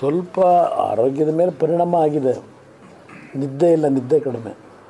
ಸ್ವಲ್ಪ ಆರೋಗ್ಯದ ಮೇಲೆ ಪರಿಣಾಮ ಆಗಿದೆ ನಿದ್ದೆ ಇಲ್ಲ ನಿದ್ದೆ ಕಡಿಮೆ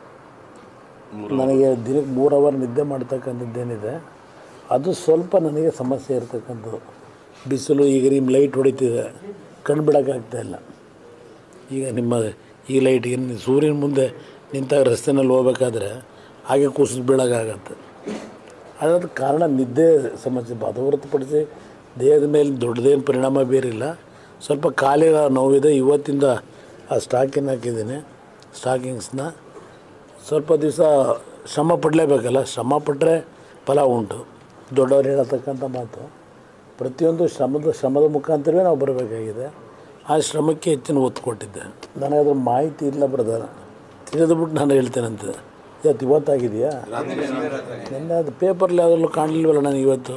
ನನಗೆ ದಿನಕ್ಕೆ ಮೂರು ಅವರ್ ನಿದ್ದೆ ಮಾಡ್ತಕ್ಕಂಥದ್ದೇನಿದೆ ಅದು ಸ್ವಲ್ಪ ನನಗೆ ಸಮಸ್ಯೆ ಇರ್ತಕ್ಕಂಥದ್ದು ಬಿಸಿಲು ಈಗ ನಿಮ್ಮ ಲೈಟ್ ಹೊಡಿತಿದೆ ಕಣ್ಣು ಬಿಡೋಕ್ಕಾಗ್ತಾ ಇಲ್ಲ ಈಗ ನಿಮ್ಮ ಈ ಲೈಟ್ ಏನು ಸೂರ್ಯನ ಮುಂದೆ ನಿಂತಾಗ ರಸ್ತೆನಲ್ಲಿ ಹೋಗ್ಬೇಕಾದ್ರೆ ಹಾಗೆ ಕುಸಿದು ಬೀಳೋಕ್ಕಾಗತ್ತೆ ಅದಕ್ಕೆ ಕಾರಣ ನಿದ್ದೆ ಸಮಸ್ಯೆ ಅದು ಹೊರತುಪಡಿಸಿ ದೇಹದ ಮೇಲೆ ದೊಡ್ಡದೇನು ಪರಿಣಾಮ ಬೀರಿಲ್ಲ ಸ್ವಲ್ಪ ಕಾಲಿನ ನೋವಿದೆ ಇವತ್ತಿಂದ ಆ ಸ್ಟಾಕಿಂಗ್ ಹಾಕಿದ್ದೀನಿ ಸ್ಟಾಕಿಂಗ್ಸ್ನ ಸ್ವಲ್ಪ ದಿವಸ ಶ್ರಮ ಪಡಲೇಬೇಕಲ್ಲ ಶ್ರಮ ಪಟ್ಟರೆ ಫಲ ಉಂಟು ದೊಡ್ಡವರು ಹೇಳತಕ್ಕಂಥ ಮಾತು ಪ್ರತಿಯೊಂದು ಶ್ರಮದ ಶ್ರಮದ ಮುಖಾಂತರವೇ ನಾವು ಬರಬೇಕಾಗಿದೆ ಆ ಶ್ರಮಕ್ಕೆ ಹೆಚ್ಚಿನ ಒತ್ತು ಕೊಟ್ಟಿದ್ದೆ ನನಗೆ ಅದ್ರ ಮಾಹಿತಿ ಇಲ್ಲ ಬ್ರದರ್ ತಿಳಿದ್ಬಿಟ್ಟು ನಾನು ಹೇಳ್ತೇನಂತೆ ಇವತ್ತು ಇವತ್ತಾಗಿದೆಯಾ ನಿನ್ನೆ ಅದು ಪೇಪರ್ಲಿ ಯಾವುದರಲ್ಲೂ ಕಾಣಲಿಲ್ವಲ್ಲ ನನಗೆ ಇವತ್ತು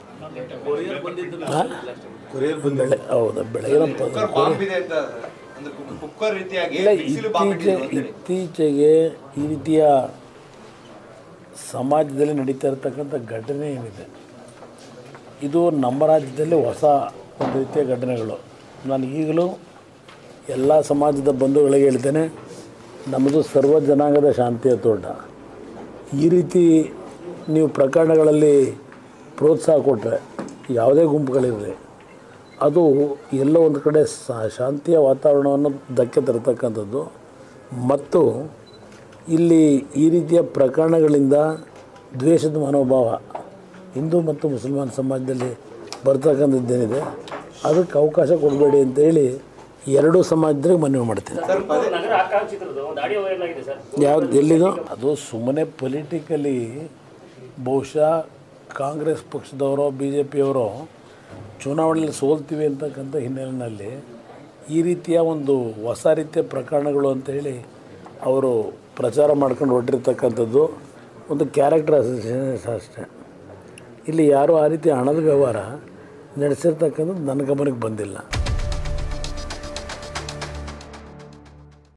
ಹಾಂ ಬೆಳೆ ಹೌದಾ ಬೆಳಗಿನ ಪ- ಬಾಂಬ್ ಇದೆ ಅಂತ ಅಂದ್ರೆ ಕು- ಕುಕ್ಕರ್ ರೀತಿಯಾಗಿ ಇಲ್ಲ ಬಿಸಿಲು ಬಾಂಬ್ ಇತ್ತೀಚೆ ಇಟ್ಟಿದ್ರು ಅಂತೇಳಿ. ಇತ್ತೀಚೆಗೆ ಈ ರೀತಿಯ ಸಮಾಜದಲ್ಲಿ ನಡೀತಾ ಇರತಕ್ಕಂಥ ಘಟನೆ ಏನಿದೆ ಇದು ನಮ್ಮ ರಾಜ್ಯದಲ್ಲಿ ಹೊಸ ಒಂದು ರೀತಿಯ ಘಟನೆಗಳು ನಾನು ಈಗಲೂ ಎಲ್ಲ ಸಮಾಜದ ಬಂಧುಗಳಿಗೆ ಹೇಳ್ತೇನೆ ನಮ್ಮದು ಸರ್ವ ಜನಾಂಗದ ಶಾಂತಿಯ ತೋಟ ಈ ರೀತಿ ನೀವು ಪ್ರಕರಣಗಳಲ್ಲಿ ಪ್ರೋತ್ಸಾಹ ಕೊಟ್ಟರೆ ಯಾವುದೇ ಗುಂಪುಗಳಿರಲಿ ಅದು ಎಲ್ಲೋ ಒಂದು ಕಡೆ ಸ- ಶಾಂತಿಯ ವಾತಾವರಣವನ್ನು ಧಕ್ಕೆ ತರತಕ್ಕಂಥದ್ದು ಮತ್ತು ಇಲ್ಲಿ ಈ ರೀತಿಯ ಪ್ರಕರಣಗಳಿಂದ ದ್ವೇಷದ ಮನೋಭಾವ ಹಿಂದೂ ಮತ್ತು ಮುಸಲ್ಮಾನ್ ಸಮಾಜದಲ್ಲಿ ಬರ್ತಕ್ಕಂಥದ್ದೇನಿದೆ ಅದಕ್ಕೆ ಅವಕಾಶ ಕೊಡಬೇಡಿ ಅಂತೇಳಿ ಎರಡೂ ಸಮಾಜದಲ್ಲಿ ಮನವಿ ಮಾಡ್ತೀನಿ ನಗರ ಆಕಾಂಕ್ಷಿತರದು ಒಂದು ಆಡಿಯೋ ವೈರಲ್ ಆಗಿದೆ ಸರ್ ಯಾವ್ದು ಎಲ್ಲಿದು ಅದು ಸುಮ್ಮನೆ ಪೊಲಿಟಿಕಲಿ ಬಹುಶಃ ಕಾಂಗ್ರೆಸ್ ಪಕ್ಷದವರು ಬಿ ಜೆ ಪಿಯವರು ಚುನಾವಣೆಯಲ್ಲಿ ಸೋಲ್ತೀವಿ ಅಂತಕ್ಕಂಥ ಹಿನ್ನೆಲೆಯಲ್ಲಿ ಈ ರೀತಿಯ ಒಂದು ಹೊಸ ರೀತಿಯ ಪ್ರಕರಣಗಳು ಅಂತೇಳಿ ಅವರು ಪ್ರಚಾರ ಮಾಡ್ಕೊಂಡು ಹೊರಟಿರ್ತಕ್ಕಂಥದ್ದು ಒಂದು ಕ್ಯಾರೆಕ್ಟರ್ ಅಸೋಸಿಯೇಷನ್ ಅಷ್ಟೇ ಇಲ್ಲಿ ಯಾರೂ ಆ ರೀತಿ ಹಣದ ವ್ಯವಹಾರ ನಡೆಸಿರ್ತಕ್ಕಂಥದ್ದು ನನ್ನ ಗಮನಕ್ಕೆ ಬಂದಿಲ್ಲ